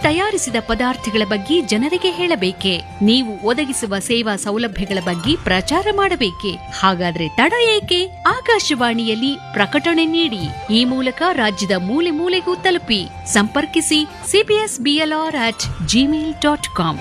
ತಯಾರಿಸಿದ ಪದಾರ್ಥಗಳ ಬಗ್ಗೆ ಜನರಿಗೆ ಹೇಳಬೇಕೆ ನೀವು ಒದಗಿಸುವ ಸೇವಾ ಸೌಲಭ್ಯಗಳ ಬಗ್ಗೆ ಪ್ರಚಾರ ಮಾಡಬೇಕೆ ಹಾಗಾದ್ರೆ ತಡ ಏಕೆ ಆಕಾಶವಾಣಿಯಲ್ಲಿ ಪ್ರಕಟಣೆ ನೀಡಿ ಈ ಮೂಲಕ ರಾಜ್ಯದ ಮೂಲೆ ಮೂಲೆಗೂ ತಲುಪಿ ಸಂಪರ್ಕಿಸಿ CBS BLR at Gmail dot com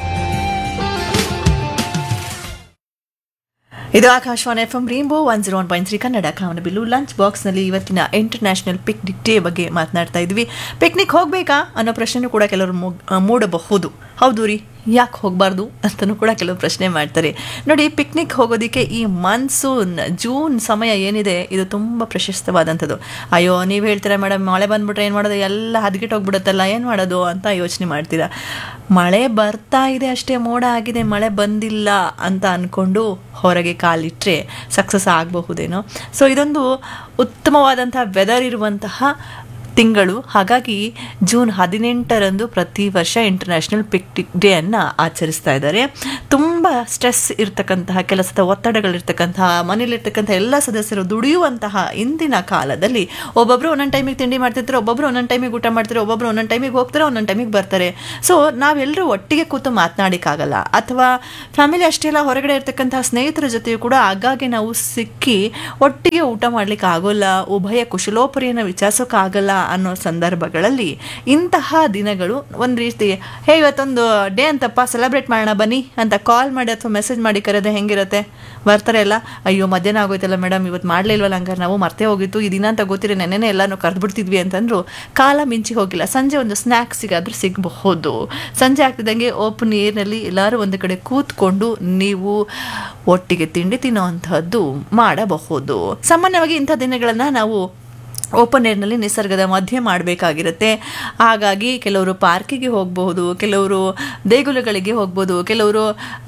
ಇದು Akashvani F M rainbow one zero one point three Kannada ಕಾಮನಬಿಲ್ಲು ಲಂಚ್ ಬಾಕ್ಸ್ನಲ್ಲಿ ಇವತ್ತಿನ ಇಂಟರ್ನ್ಯಾಷನಲ್ ಪಿಕ್ನಿಕ್ ಡೇ ಬಗ್ಗೆ ಮಾತನಾಡ್ತಾ ಇದ್ವಿ ಪಿಕ್ನಿಕ್ ಹೋಗಬೇಕಾ ಅನ್ನೋ ಪ್ರಶ್ನೆ ಕೂಡ ಕೆಲವರು ಮೂಗ್- ಆ, ಮೂಡಬಹುದು ಹೌದು ರೀ ಯಾಕೆ ಹೋಗಬಾರ್ದು ಅಂತಲೂ ಕೂಡ ಕೆಲವು ಪ್ರಶ್ನೆ ಮಾಡ್ತಾರೆ ನೋಡಿ ಪಿಕ್ನಿಕ್ ಹೋಗೋದಕ್ಕೆ ಈ ಮಾನ್ಸೂನ್ ಜೂನ್ ಸಮಯ ಏನಿದೆ ಇದು ತುಂಬ ಪ್ರಶಸ್ತವಾದಂಥದ್ದು ಅಯ್ಯೋ ನೀವು ಹೇಳ್ತೀರಾ ಮೇಡಮ್ ಮಳೆ ಬಂದ್ಬಿಟ್ರೆ ಏನು ಮಾಡೋದು ಎಲ್ಲ ಹದಗೆಟ್ಟು ಹೋಗ್ಬಿಡುತ್ತಲ್ಲ ಏನು ಮಾಡೋದು ಅಂತ ಯೋಚನೆ ಮಾಡ್ತೀರಾ ಮಳೆ ಬರ್ತಾ ಇದೆ ಅಷ್ಟೇ ಮೋಡ ಆಗಿದೆ ಮಳೆ ಬಂದಿಲ್ಲ ಅಂತ ಅಂದ್ಕೊಂಡು ಹೊರಗೆ ಕಾಲಿಟ್ಟರೆ ಸಕ್ಸಸ್ ಆಗಬಹುದೇನೋ ಸೊ ಇದೊಂದು ಉತ್ತಮವಾದಂಥ ವೆದರ್ ಇರುವಂತಹ ತಿಂಗಳು ಹಾಗಾಗಿ ಜೂನ್ ಹದಿನೆಂಟರಂದು ಪ್ರತಿ ವರ್ಷ ಇಂಟರ್ನ್ಯಾಷನಲ್ ಪಿಕ್ನಿಕ್ ಡೇ ಅನ್ನು ಆಚರಿಸ್ತಾ ಇದ್ದಾರೆ ತುಂಬ ಸ್ಟ್ರೆಸ್ ಇರ್ತಕ್ಕಂತಹ ಕೆಲಸದ ಒತ್ತಡಗಳಿರ್ತಕ್ಕಂತಹ ಮನೇಲಿರ್ತಕ್ಕಂಥ ಎಲ್ಲ ಸದಸ್ಯರು ದುಡಿಯುವಂತಹ ಇಂದಿನ ಕಾಲದಲ್ಲಿ ಒಬ್ಬೊಬ್ಬರು ಒಂದೊಂದು ಟೈಮಿಗೆ ತಿಂಡಿ ಮಾಡ್ತಿರ್ತಾರೆ ಒಬ್ಬೊಬ್ಬರು ಒಂದೊಂದು ಟೈಮಿಗೆ ಊಟ ಮಾಡ್ತಾರೆ ಒಬ್ಬೊಬ್ಬರು ಒಂದೊಂದು ಟೈಮಿಗೆ ಹೋಗ್ತಾರೆ ಒಂದೊಂದು ಟೈಮಿಗೆ ಬರ್ತಾರೆ ಸೊ ನಾವೆಲ್ಲರೂ ಒಟ್ಟಿಗೆ ಕೂತು ಮಾತನಾಡಿಕ್ಕಾಗಲ್ಲ ಅಥವಾ ಫ್ಯಾಮಿಲಿ ಅಷ್ಟೇ ಅಲ್ಲ ಹೊರಗಡೆ ಇರ್ತಕ್ಕಂತಹ ಸ್ನೇಹಿತರ ಜೊತೆಯೂ ಕೂಡ ಆಗಾಗ್ಗೆ ನಾವು ಸಿಕ್ಕಿ ಒಟ್ಟಿಗೆ ಊಟ ಮಾಡ್ಲಿಕ್ಕೆ ಆಗೋಲ್ಲ ಉಭಯ ಕುಶಲೋಪರಿಯನ್ನು ವಿಚಾರಿಸೋಕ್ಕಾಗಲ್ಲ ಅನ್ನೋ ಸಂದರ್ಭಗಳಲ್ಲಿ ಇಂತಹ ದಿನಗಳು ಒಂದು ರೀತಿ ಹೇ ಇವತ್ತೊಂದು ಡೇ ಅಂತಪ್ಪ ಸೆಲೆಬ್ರೇಟ್ ಮಾಡೋಣ ಬನ್ನಿ ಅಂತ ಕಾಲ್ ಮಾಡಿ ಅಥವಾ ಮೆಸೇಜ್ ಮಾಡಿ ಕರೆದ್ರೆ ಹೆಂಗಿರುತ್ತೆ ಬರ್ತಾರೆ ಎಲ್ಲ ಅಯ್ಯೋ ಮಧ್ಯಾಹ್ನ ಆಗೋಯ್ತಲ್ಲ ಮೇಡಮ್ ಇವತ್ತು ಮಾಡಲಿಲ್ವಲ್ಲ ಹಂಗಾರೆ ನಾವು ಮರ್ತೇ ಹೋಗಿತ್ತು ಈ ದಿನ ಅಂತ ಗೊತ್ತಿರಿ ನೆನ್ನೆನೇ ಎಲ್ಲನೂ ಕರೆದ್ಬಿಡ್ತಿದ್ವಿ ಅಂತಂದ್ರು ಕಾಲ ಮಿಂಚಿ ಹೋಗಿಲ್ಲ ಸಂಜೆ ಒಂದು ಸ್ನ್ಯಾಕ್ಸಿಗಾದ್ರೂ ಸಿಗಬಹುದು ಸಂಜೆ ಆಗ್ತಿದ್ದಂಗೆ ಓಪನ್ ಏರ್ನಲ್ಲಿ ಎಲ್ಲರೂ ಒಂದು ಕಡೆ ಕೂತ್ಕೊಂಡು ನೀವು ಒಟ್ಟಿಗೆ ತಿಂಡಿ ತಿನ್ನೋವಂಥದ್ದು ಮಾಡಬಹುದು ಸಾಮಾನ್ಯವಾಗಿ ಇಂಥ ದಿನಗಳನ್ನು ನಾವು ಓಪನ್ ಏರ್ನಲ್ಲಿ ನಿಸರ್ಗದ ಮಧ್ಯೆ ಮಾಡಬೇಕಾಗಿರುತ್ತೆ ಹಾಗಾಗಿ ಕೆಲವರು ಪಾರ್ಕಿಗೆ ಹೋಗಬಹುದು ಕೆಲವರು ದೇಗುಲಗಳಿಗೆ ಹೋಗ್ಬೋದು ಕೆಲವರು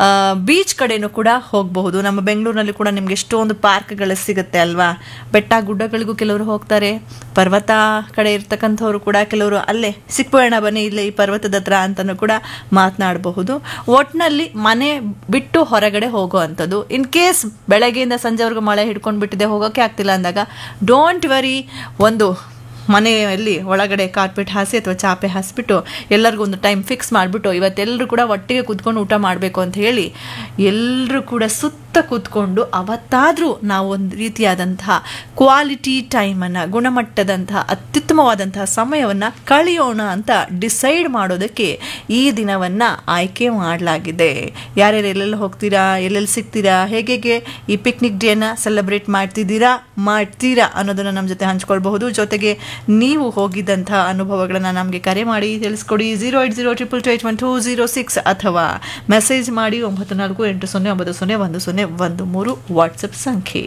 ಬೀಚ್ ಕಡೆನೂ ಕೂಡ ಹೋಗಬಹುದು ನಮ್ಮ ಬೆಂಗಳೂರಿನಲ್ಲಿ ಕೂಡ ನಿಮ್ಗೆ ಎಷ್ಟೊಂದು ಪಾರ್ಕ್ಗಳು ಸಿಗುತ್ತೆ ಅಲ್ವಾ ಬೆಟ್ಟ ಗುಡ್ಡಗಳಿಗೂ ಕೆಲವರು ಹೋಗ್ತಾರೆ ಪರ್ವತ ಕಡೆ ಇರ್ತಕ್ಕಂಥವ್ರು ಕೂಡ ಕೆಲವರು ಅಲ್ಲೇ ಸಿಕ್ಬೋಣ ಬನ್ನಿ ಇಲ್ಲೇ ಈ ಪರ್ವತದ ಹತ್ರ ಅಂತಲೂ ಕೂಡ ಮಾತನಾಡಬಹುದು ಒಟ್ನಲ್ಲಿ ಮನೆ ಬಿಟ್ಟು ಹೊರಗಡೆ ಹೋಗೋ ಅಂಥದ್ದು ಇನ್ ಕೇಸ್ ಬೆಳಗ್ಗೆಯಿಂದ ಸಂಜೆವರೆಗೂ ಮಳೆ ಹಿಡ್ಕೊಂಡು ಬಿಟ್ಟಿದೆ ಹೋಗೋಕೆ ಆಗ್ತಿಲ್ಲ ಅಂದಾಗ ಡೋಂಟ್ ವರಿ ಒಂದು ಮನೆಯಲ್ಲಿ ಒಳಗಡೆ ಕಾರ್ಪೆಟ್ ಹಾಸಿ ಅಥವಾ ಚಾಪೆ ಹಾಸಿಬಿಟ್ಟು ಎಲ್ಲರಿಗೂ ಒಂದು ಟೈಮ್ ಫಿಕ್ಸ್ ಮಾಡಿಬಿಟ್ಟು ಇವತ್ತೆಲ್ಲರೂ ಕೂಡ ಒಟ್ಟಿಗೆ ಕೂತ್ಕೊಂಡು ಊಟ ಮಾಡಬೇಕು ಅಂತ ಹೇಳಿ ಎಲ್ಲರೂ ಕೂಡ ಸುತ್ತ ಕೂತ್ಕೊಂಡು ಅವತ್ತಾದರೂ ನಾವು ಒಂದು ರೀತಿಯಾದಂತಹ ಕ್ವಾಲಿಟಿ ಟೈಮನ್ನು ಗುಣಮಟ್ಟದಂತಹ ಅತ್ಯುತ್ತಮವಾದಂತಹ ಸಮಯವನ್ನು ಕಳೆಯೋಣ ಅಂತ ಡಿಸೈಡ್ ಮಾಡೋದಕ್ಕೆ ಈ ದಿನವನ್ನು ಆಯ್ಕೆ ಮಾಡಲಾಗಿದೆ ಯಾರ್ಯಾರು ಎಲ್ಲೆಲ್ಲಿ ಹೋಗ್ತೀರಾ ಎಲ್ಲೆಲ್ಲಿ ಸಿಗ್ತೀರಾ ಹೇಗೆ ಹೇಗೆ ಈ ಪಿಕ್ನಿಕ್ ಡೇನ ಸೆಲೆಬ್ರೇಟ್ ಮಾಡ್ತಿದ್ದೀರಾ ಮಾಡ್ತೀರಾ ಅನ್ನೋದನ್ನು ನಮ್ಮ ಜೊತೆ ಹಂಚ್ಕೊಳ್ಬಹುದು ಜೊತೆಗೆ ನೀವು ಹೋಗಿದ್ದಂಥ ಅನುಭವಗಳನ್ನು ನಮಗೆ ಕರೆ ಮಾಡಿ ತಿಳಿಸ್ಕೊಡಿ zero eight zero triple two eight one two zero six ಅಥವಾ ಮೆಸೇಜ್ ಮಾಡಿ ಒಂಬತ್ತು ನಾಲ್ಕು ಎಂಟು ಸೊನ್ನೆ ಒಂಬತ್ತು ಸೊನ್ನೆ ಒಂದು ಸೊನ್ನೆ ಒಂದು ಮೂರು ವಾಟ್ಸಪ್ ಸಂಖ್ಯೆ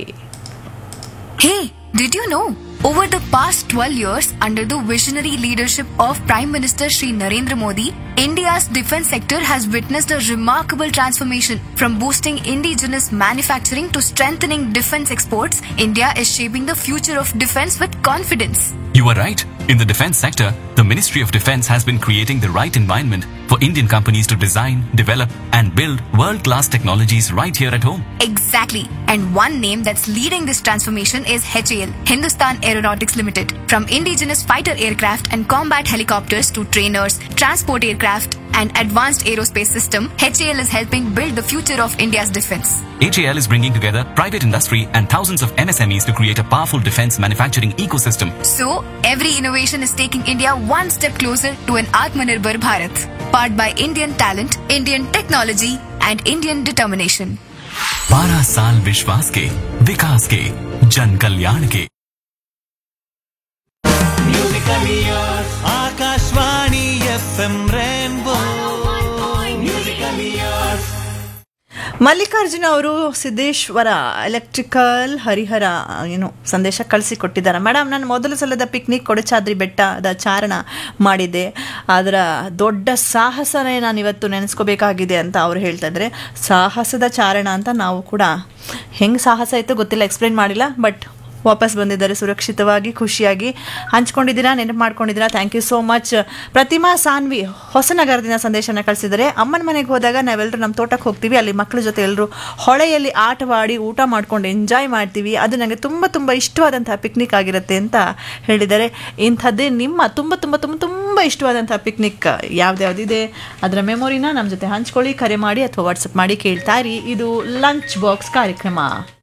Hey, did you know? Over the past 12 years, under the visionary leadership of Prime Minister Shri Narendra Modi, India's defense sector has witnessed a remarkable transformation. From boosting indigenous manufacturing to strengthening defense exports, India is shaping the future of defense with confidence. You are right. In the defense sector, the Ministry of Defense has been creating the right environment for Indian companies to design, develop, and build world class technologies right here at home. Exactly. And one name that's leading this transformation is HAL, Hindustan Aeronautics Limited. From indigenous fighter aircraft and combat helicopters to trainers, transport aircraft, and advanced aerospace system, HAL is helping build the future of India's defense. HAL is bringing together private industry and thousands of MSMEs to create a powerful defense manufacturing ecosystem. So, every innovation is taking India one step closer to an Atmanirbhar Bharat, powered by Indian talent, Indian technology, and Indian determination. बारह साल विश्वास के विकास के जन कल्याण के Akashvani F M rainbow Mallikarjuna ಅವರು Siddeshwara electrical Harihara ಏನು ಸಂದೇಶ ಕಳಿಸಿಕೊಟ್ಟಿದ್ದಾರೆ ಮೇಡಮ್ ನಾನು ಮೊದಲ ಸಲದ ಪಿಕ್ನಿಕ್ ಕೊಡಚಾದ್ರಿ ಬೆಟ್ಟದ ಚಾರಣ ಮಾಡಿದ್ದೆ ಅದರ ದೊಡ್ಡ ಸಾಹಸನೇ ನಾನು ಇವತ್ತು ನೆನೆಸ್ಕೋಬೇಕಾಗಿದೆ ಅಂತ ಅವ್ರು ಹೇಳ್ತಾ ಇದ್ದಾರೆ ಸಾಹಸದ ಚಾರಣ ಅಂತ ನಾವು ಕೂಡ ಹೆಂಗೆ ಸಾಹಸ ಇತ್ತು ಗೊತ್ತಿಲ್ಲ ಎಕ್ಸ್ಪ್ಲೇನ್ ಮಾಡಿಲ್ಲ ಬಟ್ ವಾಪಸ್ ಬಂದಿದ್ದಾರೆ ಸುರಕ್ಷಿತವಾಗಿ ಖುಷಿಯಾಗಿ ಹಂಚ್ಕೊಂಡಿದ್ದೀರಾ ನೆನಪು ಮಾಡ್ಕೊಂಡಿದ್ದೀರಾ thank you so much Pratima Sanvi ಹೊಸನಗರದಿಂದ ಸಂದೇಶನ ಕಳಿಸಿದ್ದಾರೆ ಅಮ್ಮನ ಮನೆಗೆ ಹೋದಾಗ ನಾವೆಲ್ಲರೂ ನಮ್ಮ ತೋಟಕ್ಕೆ ಹೋಗ್ತೀವಿ ಅಲ್ಲಿ ಮಕ್ಕಳ ಜೊತೆ ಎಲ್ಲರೂ ಹೊಳೆಯಲ್ಲಿ ಆಟವಾಡಿ ಊಟ ಮಾಡ್ಕೊಂಡು ಎಂಜಾಯ್ ಮಾಡ್ತೀವಿ ಅದು ನನಗೆ ತುಂಬ ತುಂಬ ಇಷ್ಟವಾದಂತಹ ಪಿಕ್ನಿಕ್ ಆಗಿರುತ್ತೆ ಅಂತ ಹೇಳಿದ್ದಾರೆ ಇಂಥದ್ದೇ ನಿಮ್ಮ ತುಂಬ ತುಂಬ ತುಂಬ ತುಂಬ ಇಷ್ಟವಾದಂತಹ ಪಿಕ್ನಿಕ್ ಯಾವ್ದ್ಯಾವ್ದಿದೆ ಅದರ ಮೆಮೊರಿನ ನಮ್ಮ ಜೊತೆ ಹಂಚ್ಕೊಳ್ಳಿ ಕರೆ ಮಾಡಿ ಅಥವಾ ವಾಟ್ಸಪ್ ಮಾಡಿ ಕೇಳ್ತಾ ಇರಿ ಇದು ಲಂಚ್ ಬಾಕ್ಸ್ ಕಾರ್ಯಕ್ರಮ